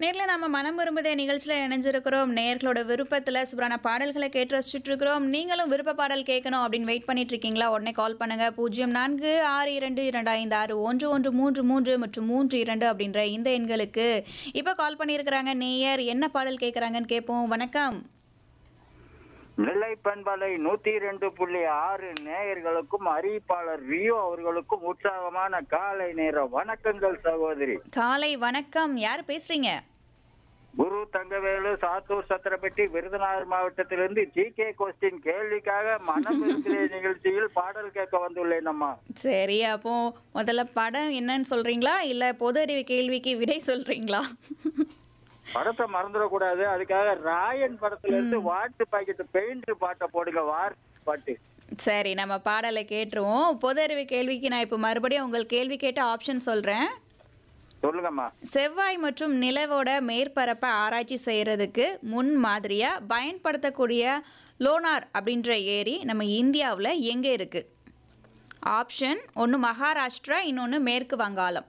நேரில் நம்ம மனம் விரும்புதே நிகழ்ச்சியில் இணைஞ்சிருக்கிறோம் நேர்களோட விருப்பத்தில் சூப்பரான பாடல்களை கேட்டு ரசிச்சுட்டு இருக்கிறோம் நீங்களும் விருப்ப பாடல் கேட்கணும் அப்படின்னு வெயிட் பண்ணிட்டு இருக்கீங்களா உடனே கால் பண்ணுங்க பூஜ்ஜியம் நான்கு ஆறு இரண்டு இரண்டு ஐந்து ஆறு ஒன்று ஒன்று மூன்று மூன்று மற்றும் மூன்று இரண்டு அப்படின்ற இந்த எண்களுக்கு இப்போ கால் பண்ணியிருக்கிறாங்க நேயர் என்ன பாடல் கேட்குறாங்கன்னு கேட்போம் வணக்கம் நெல்லை பண்பலை நூத்தி ரெண்டு புள்ளி ஆறு நேயர்களுக்கும் அறிவிப்பாளர் ரியோ அவர்களுக்கும் உற்சாகமான காலை நேர வணக்கங்கள் சகோதரி காலை வணக்கம் யார் பேசுறீங்க குரு தங்கவேலு சாத்தூர் சத்திரப்பட்டி விருதுநகர் மாவட்டத்திலிருந்து ஜி கே கொஸ்டின் கேள்விக்காக மனம் இருக்கிற நிகழ்ச்சியில் பாடல் கேட்க வந்துள்ளேன் அம்மா சரி அப்போ முதல்ல படம் என்னன்னு சொல்றீங்களா இல்லை பொது அறிவு கேள்விக்கு விடை சொல்றீங்களா படத்தை மறந்துடக்கூடாது அதுக்காக ராயன் படத்துல இருந்து வாட்டு பாக்கெட் பெயிண்ட் பாட்டை போடுங்க வார் பாட்டு சரி நம்ம பாடலை கேட்டுருவோம் பொது அறிவு கேள்விக்கு நான் இப்போ மறுபடியும் உங்கள் கேள்வி கேட்ட ஆப்ஷன் சொல்கிறேன் சொல்லுங்கம்மா செவ்வாய் மற்றும் நிலவோட மேற்பரப்பை ஆராய்ச்சி செய்கிறதுக்கு முன் மாதிரியாக பயன்படுத்தக்கூடிய லோனார் அப்படின்ற ஏரி நம்ம இந்தியாவில் எங்கே இருக்குது ஆப்ஷன் ஒன்று மகாராஷ்டிரா இன்னொன்று மேற்கு வங்காளம்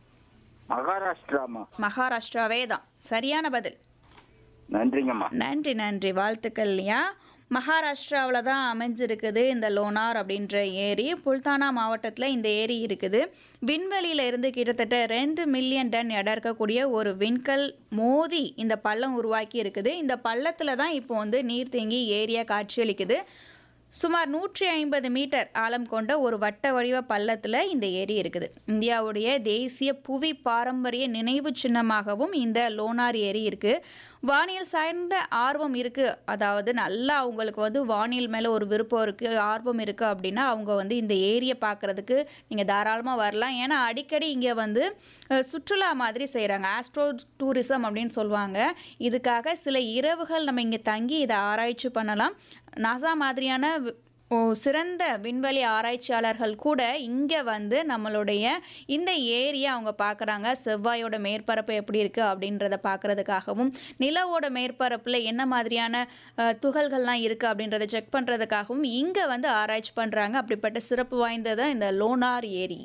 மகாராஷ்டிராமா மகாராஷ்டிராவே தான் சரியான பதில் நன்றிங்கம்மா நன்றி நன்றி வாழ்த்துக்கள் இல்லையா மகாராஷ்டிராவில் தான் அமைஞ்சிருக்குது இந்த லோனார் அப்படின்ற ஏரி புல்தானா மாவட்டத்தில் இந்த ஏரி இருக்குது விண்வெளியில இருந்து கிட்டத்தட்ட ரெண்டு மில்லியன் டன் எடை இருக்கக்கூடிய ஒரு விண்கல் மோதி இந்த பள்ளம் உருவாக்கி இருக்குது இந்த பள்ளத்தில் தான் இப்போ வந்து நீர் தேங்கி ஏரியா காட்சியளிக்குது சுமார் நூற்றி ஐம்பது மீட்டர் ஆழம் கொண்ட ஒரு வட்ட வடிவ பள்ளத்தில் இந்த ஏரி இருக்குது இந்தியாவுடைய தேசிய புவி பாரம்பரிய நினைவு சின்னமாகவும் இந்த லோனார் ஏரி இருக்குது வானியல் சார்ந்த ஆர்வம் இருக்குது அதாவது நல்லா அவங்களுக்கு வந்து வானியல் மேலே ஒரு விருப்பம் இருக்குது ஆர்வம் இருக்குது அப்படின்னா அவங்க வந்து இந்த ஏரியை பார்க்குறதுக்கு நீங்கள் தாராளமாக வரலாம் ஏன்னா அடிக்கடி இங்கே வந்து அஹ், சுற்றுலா மாதிரி செய்கிறாங்க ஆஸ்ட்ரோ டூரிசம் அப்படின்னு சொல்லுவாங்க இதுக்காக சில இரவுகள் நம்ம இங்கே தங்கி இதை ஆராய்ச்சி பண்ணலாம் நாசா மாதிரியான வி- ஓ, சிறந்த விண்வெளி ஆராய்ச்சியாளர்கள் கூட இங்கே வந்து நம்மளுடைய இந்த ஏரியை அவங்க பார்க்குறாங்க செவ்வாயோட மேற்பரப்பு எப்படி இருக்குது அப்படின்றத பார்க்குறதுக்காகவும் நிலவோட மேற்பரப்பில் என்ன மாதிரியான அஹ், துகள்கள்லாம் இருக்குது அப்படின்றத செக் பண்ணுறதுக்காகவும் இங்கே வந்து ஆராய்ச்சி பண்ணுறாங்க அப்படிப்பட்ட சிறப்பு வாய்ந்ததான் இந்த லோனார் ஏரி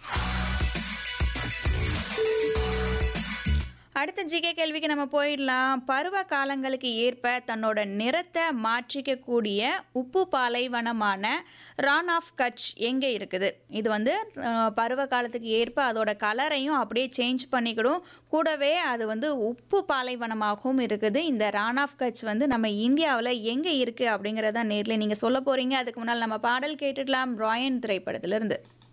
அடுத்த ஜிகே கேள்விக்கு நம்ம போயிடலாம் பருவ காலங்களுக்கு ஏற்ப தன்னோட நிறத்தை மாற்றிக்கக்கூடிய உப்பு பாலைவனமான ரான் ஆஃப் கட்ச் எங்கே இருக்குது இது வந்து அஹ், பருவ காலத்துக்கு ஏற்ப அதோட கலரையும் அப்படியே சேஞ்ச் பண்ணிக்கிடும் கூடவே அது வந்து உப்பு பாலைவனமாகவும் இருக்குது இந்த ரான் ஆஃப் கட்ச் வந்து நம்ம இந்தியாவில் எங்கே இருக்குது அப்படிங்கிறத நேரில் நீங்கள் சொல்ல போகிறீங்க அதுக்கு முன்னால் நம்ம பாடல் கேட்டுடலாம் ராயன் திரைப்படத்திலிருந்து